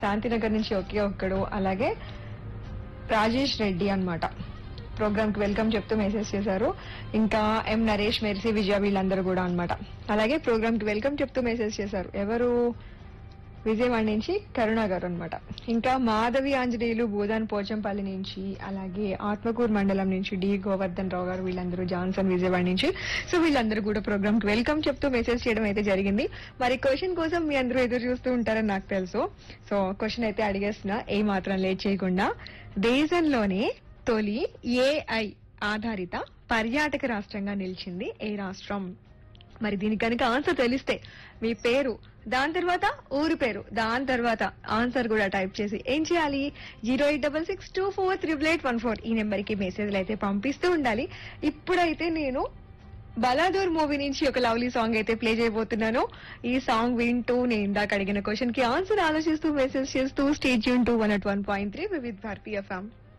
శాంతినగర్ నుంచి ఒకే ఒక్కడు అలాగే రాజేష్ రెడ్డి అన్నమాట ప్రోగ్రామ్ కి వెల్కమ్ చెప్తూ మెసేజ్ చేశారు ఇంకా ఎం నరేష్ మెర్సీ విజయ వీళ్ళందరూ కూడా అన్నమాట అలాగే ప్రోగ్రామ్ కి వెల్కమ్ చెప్తూ మెసేజ్ చేశారు ఎవరు విజయవాడ నుంచి కరుణ గారు అనమాట ఇంకా మాధవి ఆంజనేయులు భూదాన్ పోచంపల్లి నుంచి అలాగే ఆత్మకూరు మండలం నుంచి డి గోవర్ధన్ రావు గారు వీళ్ళందరూ జాన్సన్ విజయవాడ నుంచి సో వీళ్ళందరూ కూడా ప్రోగ్రామ్ కి వెల్కమ్ చెప్తూ మెసేజ్ చేయడం అయితే జరిగింది మరి క్వశ్చన్ కోసం మీ అందరూ ఎదురు చూస్తూ ఉంటారని నాకు తెలుసు సో క్వశ్చన్ అయితే అడిగేస్తున్నా ఏ మాత్రం లేట్ చేయకుండా దేశంలోనే తొలి ఏఐ ఆధారిత పర్యాటక రాష్ట్రంగా నిలిచింది ఏ రాష్ట్రం మరి దీనికి కనుక ఆన్సర్ తెలిస్తే మీ పేరు దాని తర్వాత ఊరి పేరు దాని తర్వాత ఆన్సర్ కూడా టైప్ చేసి ఏం చేయాలి zero eight double six two four triple eight one four ఈ నెంబర్ కి మెసేజ్లు అయితే పంపిస్తూ ఉండాలి ఇప్పుడైతే నేను బలాదూర్ మూవీ నుంచి ఒక లవ్లీ సాంగ్ అయితే ప్లే చేయబోతున్నాను ఈ సాంగ్ వింటూ నేను ఇందాక అడిగిన క్వశ్చన్ కి ఆన్సర్ ఆలోచిస్తూ మెసేజ్ చేస్తూ స్టేజ్ యూన్ two one at one point three with Bharatiya ఫ్యామ్